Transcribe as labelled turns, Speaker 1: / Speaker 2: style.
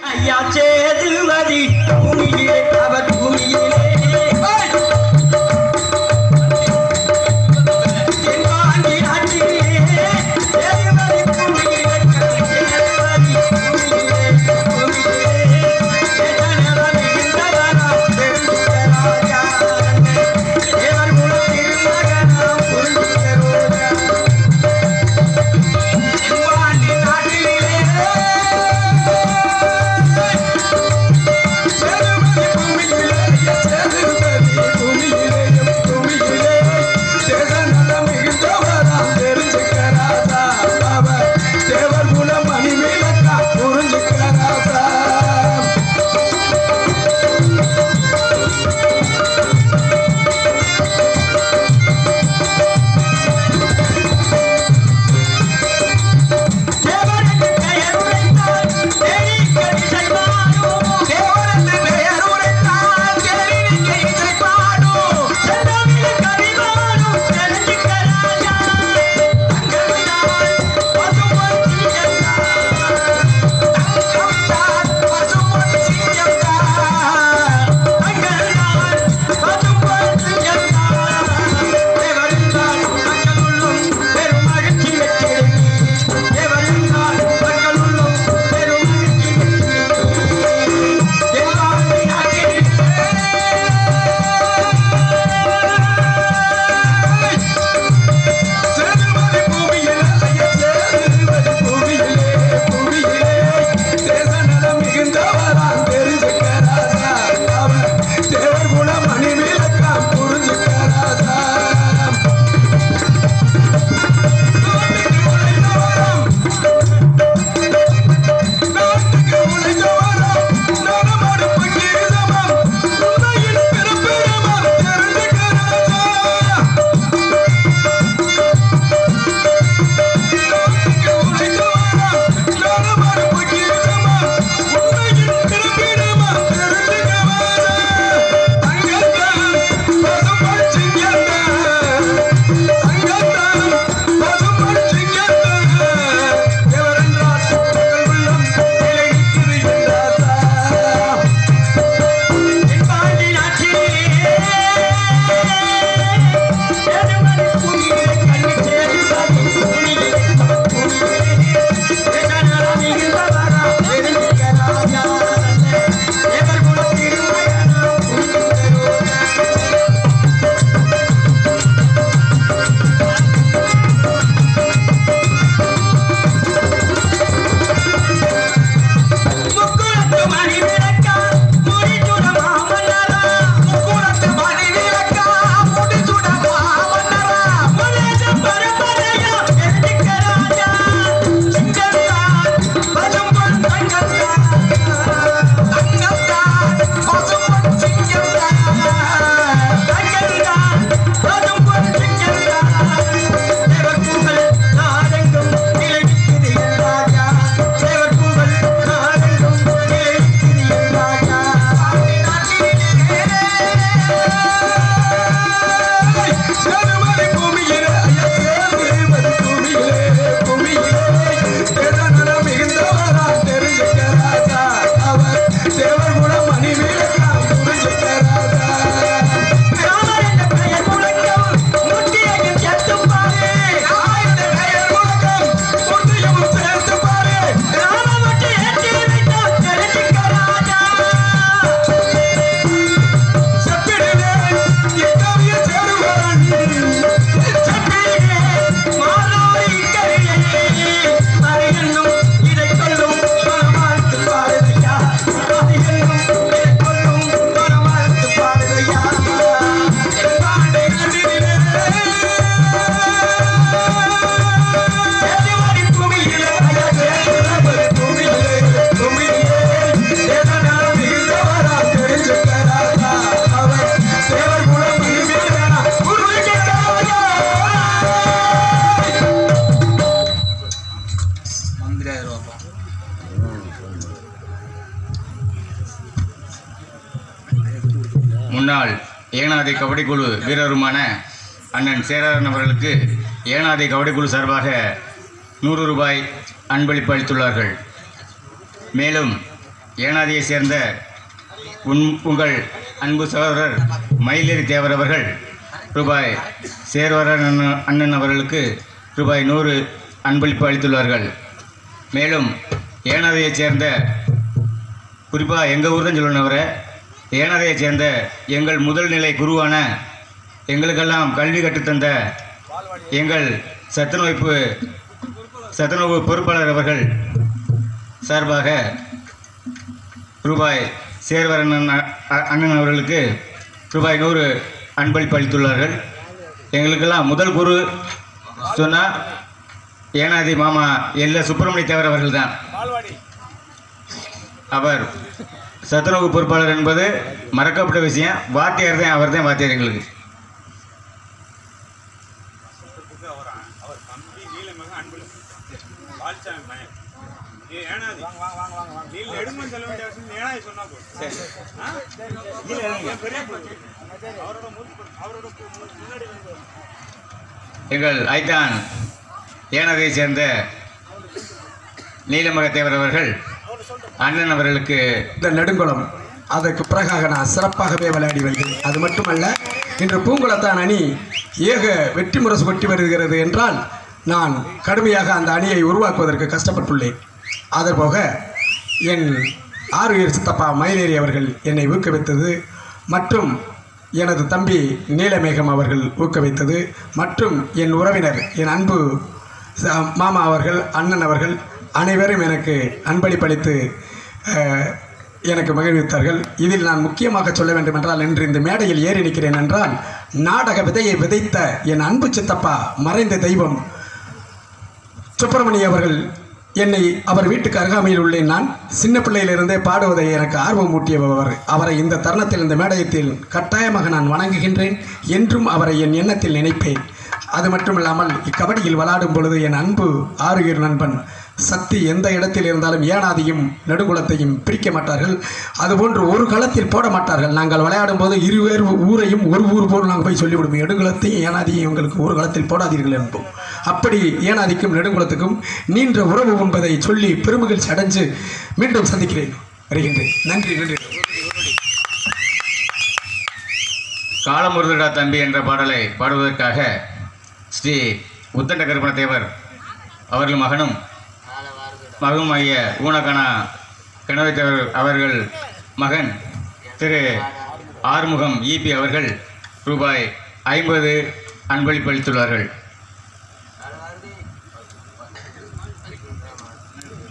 Speaker 1: ஐயா சேதுமதி பூமியிலே அவர் பூமியிலே தென்பாண்டி நாட்டிலே சேதுமதி பூமியிலே சேதுமதி பூமியிலே பூமியிலே சேதனவன் இருந்தவனாம் பெருந்தராஜா தேவர் குல திருமகனாம் புரிந்த ரோஜா தென்பாண்டி நாட்டிலே சேதுமதி பூமியிலே சேதுமதி பூமியிலே பூமியிலே சேதனலம் மிகுந்தவராம் தெரிஞ்சுக்கராதா அவர் தேவர் குல மணிமேலக்கா புரிஞ்சுக்கராதா தேவரது பெயர் உரைத்தால் தேனிக்கடி செய்வானோ தேவரது பெயர் உரைத்தால் தேனிக்கு இசைப்பானோ செந்தமிழ் கவிவானோ தெரிஞ்சுக்க ராஜா தங்கவினால் பசும்பொன் சிங்கம்தான் தங்கம்தான் பசும்பொன் சிங்கம்தான் தங்கவினால் பசும்பொன் சிங்கம்தான் தேவரிந்தால் மக்களுள்ளும் பெரும் மகிழ்ச்சி வெற்றிடுமே தேவரிந்தால் மக்களுள்ளும் பெரும் மகிழ்ச்சி வெற்றிடுமே தேவாதி சேதுமதி பூமியிலே சேதுமதி பூமியிலே பூமியிலே தேசநலம் மிகுந்தவரான் தெரிஞ்சுக்கராதா அவர் தேவர் குல மணிமேலக்காம் புரிஞ்சுக்கராதா நாட்டுக்கு உழைத்தவராம் நாட்டுக்கு உழைத்தவராம் நலமடு பங்கீதமாம் உலகின் பிறப்பிடமாம் தெரிஞ்சுக்கராதா முக்குளத்து மணி விளக்கா முடிச்சுட மாமன்னரா முக்குளத்து மணி விளக்கா முடிச்சுட மாமன்னரா முலேஜ பரம்பரையா எதிர்க்க ராஜா சிங்கத்தான் பசும்பொன் தங்கத்தான் தங்கத்தான் பசும்பொன் சிங்கத்தான் தங்கத்தான் பசும்பொன் சிங்கத்தான் தேவர் புகழ் நாடெங்கும் நிலைக்கிறது என் ராஜா தேவர் புகழ் நாடெங்கும் நிலைக்கிறது என் ராஜா சேதுமதி பூமியிலே சேதுமதி பூமியிலே பூமியிலே சேதநலம் மிகுந்தவரா தெரிஞ்சுக்க ராஜா அவர் தேவர் குல மணிமேலக்காம் புரிஞ்சுக்க ராஜா ராமர் என்ற பெயர் முழக்கம் முட்டியையும் சேர்த்து பாரு ராமர் என்ற பெயர் முழக்கம் முட்டியும் சேர்த்து பாரு ராம முட்டி ஏற்றி வைத்தால் தெரிஞ்சுக்க ராஜா செப்பிடிலே இக்கவிய சேருவரன் செப்பிடிலே மாறோடி இக்கவியை மறையென்னும் இதை கொள்ளும் மனமார்த்து பாரதியா மறையென்னும் இதை கொள்ளும் மனமார்த்து பாரதியா பாண்டை கண்டிலே சேதுமதி பூமியிலே சேதுமதி பூமியிலே பூமியிலே சேதனால மிகுந்தவரா தெரிஞ்சுக்கராதா அவர் தேவர் குலம் மகிமையா உருவிக்கிறாரா
Speaker 2: முன்னாள் ஏனாதி கபடி குழு வீரருமான அண்ணன் சேரன் அவர்களுக்கு ஏனாதி கபடி குழு சார்பாக நூறு ரூபாய் அன்பளிப்பு அளித்துள்ளார்கள் மேலும் ஏனாதியை சேர்ந்த உன் உங்கள் அன்பு சகோதரர் மயிலேறி தேவர் அவர்கள் ரூபாய் சேர்வரன் அண்ணன் அண்ணன் அவர்களுக்கு ரூபாய் நூறு அன்பளிப்பு அளித்துள்ளார்கள் மேலும் ஏனாதையைச் சேர்ந்த குறிப்பாக எங்கள் ஊர் தான் சொல்லணும் அவரை ஏனாதையைச் சேர்ந்த எங்கள் முதல் நிலை குருவான எங்களுக்கெல்லாம் கல்வி கற்றுத்தந்த எங்கள் சத்துணவைப்பு சத்துணவு பொறுப்பாளர் அவர்கள் சார்பாக ரூபாய் சேர்வரன் அண்ணன் அ- அண்ணன் அவர்களுக்கு ரூபாய் நூறு அன்பளிப்பு அளித்துள்ளார்கள் எங்களுக்கெல்லாம் முதல் குரு சொன்னால் ஏனாதி மாமா எல்ல சுப்பிரமணிய தேவர் அவர்கள் தான் அவர் சத்துணவு பொறுப்பாளர் என்பது மறக்கப்பட்ட விஷயம் வாத்தியார் தான் அவர் தான் வாத்தியார் எங்களுக்கு
Speaker 3: வால்சாமி பையன் ஏ ஏனாதி நீ நெடுமன் சொல்ல வேண்டிய அவசியம் இல்லை. ஏனாதி சொன்னா போதும் ஆ? என் பெரிய பொண்ணு. அவரோட மூத்த பொண்ணு. அவரோட மு- மு- முன்னாடி வந்து
Speaker 2: எங்கள் ஐத்தான் ஏனதையை சேர்ந்த நீலமகத்தேவர் அவர்கள் அண்ணன் அவர்களுக்கு
Speaker 1: இந்த நெடுங்குளம் அதற்கு பிறகாக நான் சிறப்பாகவே விளையாடி வந்தேன் அது மட்டுமல்ல இன்று பூங்குளத்தான் அணி ஏக வெற்றி முரசு கொட்டி வருகிறது என்றால் நான் கடுமையாக அந்த அணியை உருவாக்குவதற்கு கஷ்டப்பட்டுள்ளேன் அதுபோக என் ஆறுயிர் சித்தப்பா மயிலேறி அவர்கள் என்னை ஊக்குவித்தது மற்றும் எனது தம்பி நீலமேகம் அவர்கள் ஊக்குவித்தது மற்றும் என் உறவினர் என் அன்பு ச- மாமா அவர்கள் அண்ணன் அவர்கள் அனைவரும் எனக்கு அன்பளிப்பளித்து அஹ், எனக்கு மகிழ்வித்தார்கள் இதில் நான் முக்கியமாக சொல்ல வேண்டும் என்றால் இன்று இந்த மேடையில் ஏறி நிற்கிறேன் என்றால் நாடக விதையை விதைத்த என் அன்பு சித்தப்பா மறைந்த தெய்வம் சுப்பிரமணிய அவர்கள் என்னை அவர் வீட்டுக்கு அருகாமையில் உள்ளேன் நான் சின்ன பிள்ளையிலிருந்தே பாடுவதை எனக்கு ஆர்வம் ஊட்டியவர் அவரை இந்த தருணத்தில் இந்த மேடையத்தில் கட்டாயமாக நான் வணங்குகின்றேன் என்றும் அவரை என் எண்ணத்தில் நினைப்பேன் அது மட்டுமில்லாமல் இக்கபடியில் விளையாடும் பொழுது என் அன்பு ஆறுயிர் நண்பன் சக்தி எந்த இடத்தில் இருந்தாலும் ஏனாதியும் நெடுங்குளத்தையும் பிரிக்க மாட்டார்கள் அதுபோன்று ஒரு களத்தில் போட மாட்டார்கள் நாங்கள் விளையாடும் போது இருவேறு ஊரையும் ஒரு ஊர் போல் நாங்கள் போய் சொல்லிவிடுவோம் நெடுங்குளத்தையும் ஏனாதியும் எங்களுக்கு ஒரு களத்தில் போடாதீர்கள் என்போம் அப்படி ஏனாதிக்கும் நெடுங்குளத்துக்கும் நீண்ட உறவு என்பதை சொல்லி பெருமகிழ்ச்சி அடைஞ்சு மீண்டும் சந்திக்கிறேன் வருகின்றேன் நன்றி நன்றி
Speaker 2: காலமுருதடா தம்பி என்ற பாடலை பாடுவதற்காக ஸ்ரீ உத்தண்ட கருப்பண தேவர் அவர்கள் மகனும் மகனுமாகிய ஊனகணா கணவை தேவர் அவர்கள் மகன் திரு ஆறுமுகம் ஈபி அவர்கள் ரூபாய் ஐம்பது அன்பளிப்பு அளித்துள்ளார்கள்